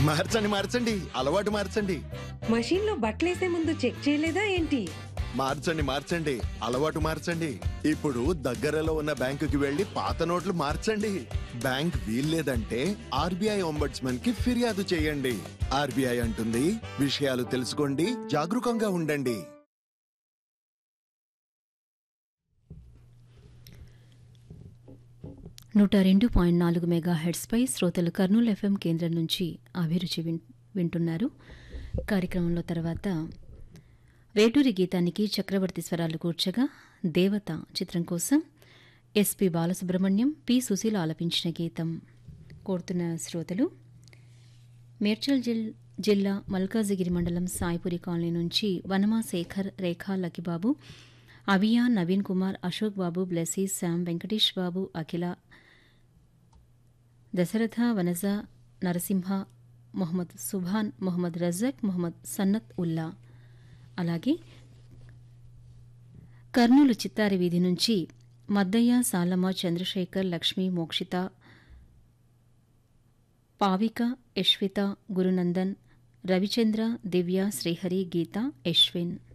మార్చండి మార్చండి అలవాటు మార్చండి మషీన్ లో బట్టలేసే ముందు చెక్ చేయలేదా ఏంటి మార్చండి మార్చండి అలవాటు మార్చండి ఇప్పుడు దగ్గరలో ఉన్న బ్యాంకుకి వెళ్లి పాత నోట్లు మార్చండి బ్యాంక్ వీల్లేదంటే ఆర్బీఐ ఒంబడ్స్మన్ కి ఫిర్యాదు చేయండి ఆర్బీఐ అంటుంది విషయాలు తెలుసుకోండి జాగరూకంగా ఉండండి నూట రెండు పాయింట్ నాలుగు మెగా హెడ్స్పై శ్రోతలు కర్నూలు ఎఫ్ఎం కేంద్రం నుంచి అభిరుచి విన్ వింటున్నారు కార్యక్రమంలో తర్వాత వేటూరి గీతానికి చక్రవర్తి స్వరాలు కూర్చగా దేవత చిత్రం కోసం ఎస్పి బాలసుబ్రహ్మణ్యం పి సుశీల ఆలపించిన గీతం కోరుతున్న శ్రోతలు మేడ్చల్ జిల్ జిల్లా మల్కాజిగిరి మండలం సాయిపురి కాలనీ నుంచి వనమా శేఖర్ రేఖా లకిబాబు అవియా నవీన్ కుమార్ అశోక్ బాబు బ్లెసీ శామ్ వెంకటేష్ బాబు అఖిల దశరథ వనజ నరసింహ మొహమ్మద్ సుభాన్ మొహమ్మద్ రజక్ మొహమ్మద్ సన్నత్ ఉల్లా అలాగే కర్నూలు చిత్తారి వీధి నుంచి మద్దయ్య సాలమ్మ చంద్రశేఖర్ లక్ష్మి మోక్షిత పావిక యశ్విత గురునందన్ రవిచంద్ర దివ్య శ్రీహరి గీత యశ్విన్